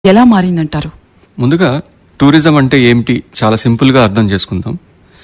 ఎలా మారిందంటారు ముందుగా టూరిజం అంటే ఏమిటి చాలా సింపుల్గా అర్థం చేసుకుందాం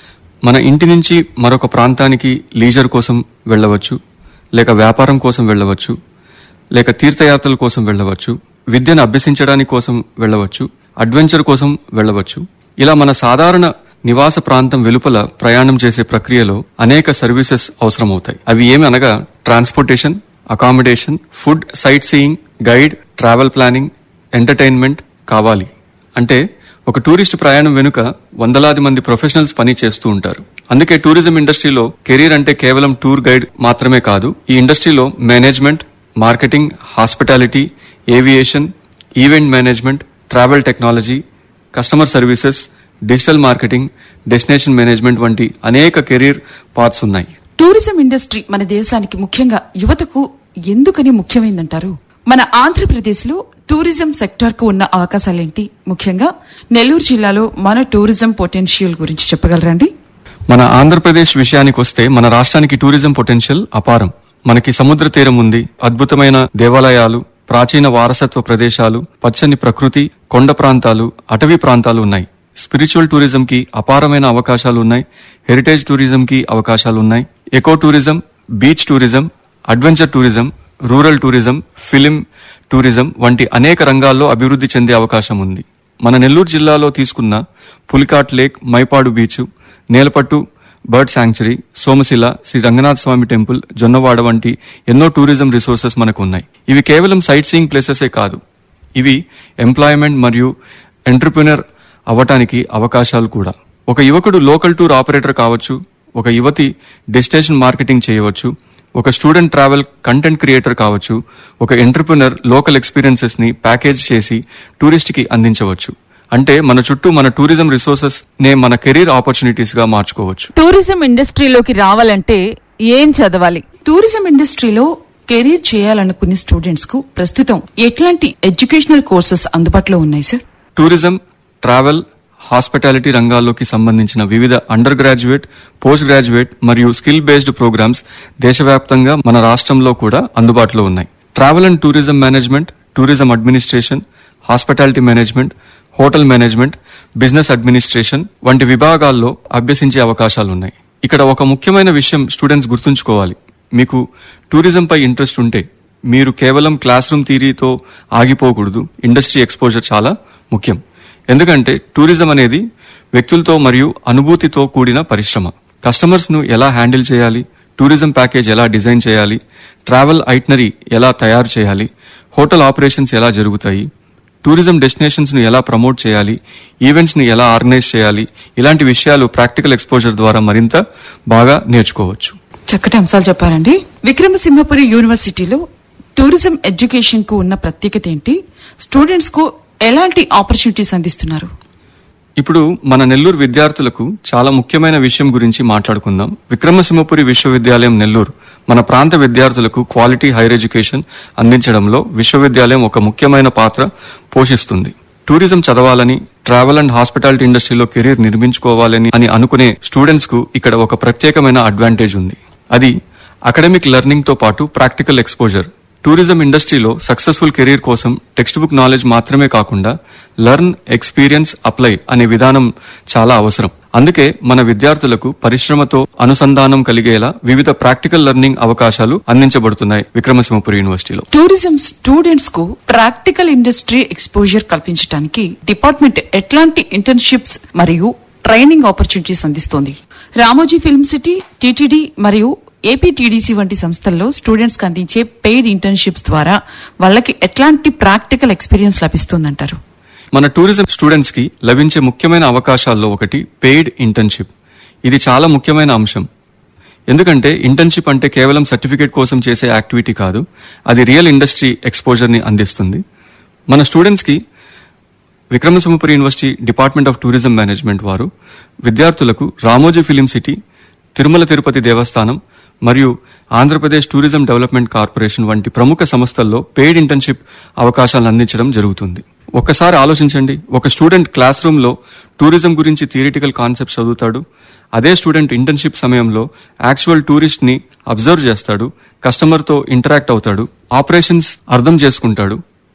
మన ఇంటి నుంచి మరొక ప్రాంతానికి లీజర్ కోసం వెళ్ళవచ్చు లేక వ్యాపారం కోసం వెళ్ళవచ్చు లేక తీర్థయాత్రల కోసం వెళ్ళవచ్చు విద్యను అభ్యసించడానికి కోసం వెళ్ళవచ్చు అడ్వెంచర్ కోసం వెళ్ళవచ్చు ఇలా మన సాధారణ నివాస ప్రాంతం వెలుపల ప్రయాణం చేసే ప్రక్రియలో అనేక సర్వీసెస్ అవసరమవుతాయి అవి ఏమి అనగా transportation accommodation food sightseeing guide travel planning entertainment కావాలి అంటే ఒక టూరిస్ట్ ప్రయాణం వెనుక వందలాది మంది ప్రొఫెషనల్స్ పని చేస్తూ ఉంటారు అందుకే టూరిజం ఇండస్ట్రీలో కెరీర్ అంటే కేవలం టూర్ గైడ్ మాత్రమే కాదు ఈ ఇండస్ట్రీలో management marketing hospitality aviation event management travel technology customer services digital marketing destination management వంటి అనేక కెరీర్ పాత్స్ ఉన్నాయి టూరిజం ఇండస్ట్రీ మన దేశానికి ముఖ్యంగా యువతకు ఎందుకని ముఖ్యమైందంటారు మన ఆంధ్రప్రదేశ్ లో టూరిజం సెక్టార్ కు ఉన్న అవకాశాలేంటి ముఖ్యంగా నెల్లూరు జిల్లాలో మన టూరిజం పొటెన్షియల్ గురించి చెప్పగలరండి మన ఆంధ్రప్రదేశ్ విషయానికి వస్తే మన రాష్ట్రానికి టూరిజం పొటెన్షియల్ అపారం మనకి సముద్ర తీరం ఉంది అద్భుతమైన దేవాలయాలు ప్రాచీన వారసత్వ ప్రదేశాలు పచ్చని ప్రకృతి కొండ ప్రాంతాలు అటవీ ప్రాంతాలు ఉన్నాయి స్పిరిచువల్ టూరిజం కి అపారమైన అవకాశాలు ఉన్నాయి హెరిటేజ్ టూరిజం కి అవకాశాలు ఉన్నాయి eco tourism beach tourism adventure tourism rural tourism film tourism వంటి అనేక రంగాల్లో అభివృద్ధి చెందే అవకాశం ఉంది మన నెల్లూరు జిల్లాలో తీసుకున్న Pulicat lake Mypadu beach Nelapattu bird sanctuary Somasila Sri Ranganatha Swamy temple Jonnawada వంటి ఎన్నో టూరిజం రిసోర్సెస్ మనకు ఉన్నాయి ఇవి కేవలం సైట్ సీయింగ్ ప్లేసెసే కాదు ఇవి ఎంప్లాయ్మెంట్ మరియు ఎంటర్ప్రినర్ అవ్వటానికి అవకాశాలు కూడా ఒక యువకుడు లోకల్ టూర్ ఆపరేటర్ కావచ్చు ఒక యువతి డెస్టినేషన్ మార్కెటింగ్ చేయవచ్చు ఒక స్టూడెంట్ ట్రావెల్ కంటెంట్ క్రియేటర్ కావచ్చు ఒక ఎంటర్ప్రినర్ లోకల్ ఎక్స్పీరియన్సెస్ ని ప్యాకేజ్ చేసి టూరిస్ట్ కి అందించవచ్చు అంటే మన చుట్టూ మన టూరిజం రిసోర్సెస్ నే మన కెరీర్ ఆపర్చునిటీస్ గా మార్చుకోవచ్చు టూరిజం ఇండస్ట్రీలోకి రావాలంటే ఏం చదవాలి టూరిజం ఇండస్ట్రీలో కెరీర్ చేయాలనుకునే స్టూడెంట్స్ కు ప్రస్తుతం ఎట్లాంటి ఎడ్యుకేషనల్ కోర్సెస్ అందుబాటులో ఉన్నాయి సార్ టూరిజం ట్రావెల్ హాస్పిటాలిటీ రంగాల్లోకి సంబంధించిన వివిధ అండర్ గ్రాడ్యుయేట్ పోస్ట్ గ్రాడ్యుయేట్ మరియు స్కిల్ బేస్డ్ ప్రోగ్రామ్స్ దేశవ్యాప్తంగా మన రాష్ట్రంలో కూడా అందుబాటులో ఉన్నాయి travel and tourism management tourism administration hospitality management hotel management business administration వంటి విభాగాల్లో అభ్యసించే అవకాశాలు ఉన్నాయి ఇక్కడ ఒక ముఖ్యమైన విషయం స్టూడెంట్స్ గుర్తుంచుకోవాలి మీకు టూరిజంపై ఇంట్రెస్ట్ ఉంటే మీరు కేవలం క్లాస్ రూమ్ థీరీతో ఆగిపోకూడదు ఇండస్ట్రీ ఎక్స్పోజర్ చాలా ముఖ్యం ఎందుకంటే టూరిజం అనేది వ్యక్తులతో మరియు అనుభూతితో కూడిన పరిశ్రమ కస్టమర్స్ ను ఎలా హ్యాండిల్ చేయాలి టూరిజం ప్యాకేజ్ ఎలా డిజైన్ చేయాలి ట్రావెల్ ఐటనరీ ఎలా తయారు చేయాలి హోటల్ ఆపరేషన్స్ ఎలా జరుగుతాయి టూరిజం డెస్టినేషన్స్ ను ఎలా ప్రమోట్ చేయాలి ఈవెంట్స్ ని ఎలా ఆర్గనైజ్ చేయాలి ఇలాంటి విషయాలు ప్రాక్టికల్ ఎక్స్పోజర్ ద్వారా మరింత బాగా నేర్చుకోవచ్చు చక్కటి అంశాలు చెప్పారండి విక్రమసింహపురి యూనివర్సిటీలో టూరిజం ఎడ్యుకేషన్ కు ఉన్న ప్రత్యేకత ఏంటి స్టూడెంట్స్ కు ఎలాంటి ఆపర్చునిటీస్ అందిస్తున్నారు ఇప్పుడు మన నెల్లూరు విద్యార్థులకు చాలా ముఖ్యమైన విషయం గురించి మాట్లాడుకుందాం విక్రమసింహపురి విశ్వవిద్యాలయం నెల్లూరు మన ప్రాంత విద్యార్థులకు క్వాలిటీ హైర్ ఎడ్యుకేషన్ అందించడంలో విశ్వవిద్యాలయం ఒక ముఖ్యమైన పాత్ర పోషిస్తుంది టూరిజం చదవాలని ట్రావెల్ అండ్ హాస్పిటాలిటీ ఇండస్ట్రీలో కెరీర్ నిర్మించుకోవాలని అని అనుకునే స్టూడెంట్స్ కు ఇక్కడ ఒక ప్రత్యేకమైన అడ్వాంటేజ్ ఉంది అది అకాడమిక్ లెర్నింగ్ తో పాటు ప్రాక్టికల్ ఎక్స్పోజర్ టూరిజం ఇండస్ట్రీలో సక్సెస్ఫుల్ కెరీర్ కోసం టెక్స్ట్ బుక్ నాలెడ్జ్ మాత్రమే కాకుండా లర్న్ ఎక్స్పీరియన్స్ అప్లై అనే విధానం చాలా అవసరం అందుకే మన విద్యార్థులకు పరిశ్రమతో అనుసంధానం కలిగేలా వివిధ ప్రాక్టికల్ లెర్నింగ్ అవకాశాలు అందించబడుతున్నాయి విక్రమసింహపురి యూనివర్సిటీలో టూరిజం స్టూడెంట్స్ కు ప్రాక్టికల్ ఇండస్ట్రీ ఎక్స్పోజర్ కల్పించడానికి డిపార్ట్మెంట్ ఎట్లాంటి ఇంటర్న్షిప్స్ మరియు ట్రైనింగ్ ఆపర్చునిటీస్ అందిస్తోంది రామోజీ ఫిల్మ్ సిటీ టీటీడీ మరియు ఏపీటీడీసీ వంటి సంస్థల్లో స్టూడెంట్స్ కి అందించే పెయిడ్ ఇంటర్న్షిప్స్ ద్వారా వాళ్ళకి ఎట్లాంటి ప్రాక్టికల్ ఎక్స్పీరియన్స్ లభిస్తుందంటారు మన టూరిజం స్టూడెంట్స్ కి లభించే ముఖ్యమైన అవకాశాల్లో ఒకటి పెయిడ్ ఇంటర్న్షిప్ ఇది చాలా ముఖ్యమైన అంశం ఎందుకంటే ఇంటర్న్షిప్ అంటే కేవలం సర్టిఫికేట్ కోసం చేసే యాక్టివిటీ కాదు అది రియల్ ఇండస్ట్రీ ఎక్స్పోజర్ ని అందిస్తుంది మన స్టూడెంట్స్ కి Vikramasimhapuri university department of tourism management వారు విద్యార్థులకు రామోజీ ఫిలిం సిటీ తిరుమల తిరుపతి దేవస్థానం మరియు ఆంధ్రప్రదేశ్ టూరిజం డెవలప్మెంట్ కార్పొరేషన్ వంటి ప్రముఖ సంస్థల్లో పెయిడ్ ఇంటర్న్షిప్ అవకాశాలను అందించడం జరుగుతుంది ఒక్కసారి ఆలోచించండి ఒక స్టూడెంట్ క్లాస్ రూమ్ లో టూరిజం గురించి థియరిటికల్ కాన్సెప్ట్ చదువుతాడు అదే స్టూడెంట్ ఇంటర్న్షిప్ సమయంలో యాక్చువల్ టూరిస్ట్ ని అబ్జర్వ్ చేస్తాడు కస్టమర్ తో ఇంటరాక్ట్ అవుతాడు ఆపరేషన్స్ అర్థం చేసుకుంటాడు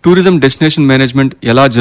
టూరిజం డెస్టినేషన్ మేనేజ్మెంట్ ఎలా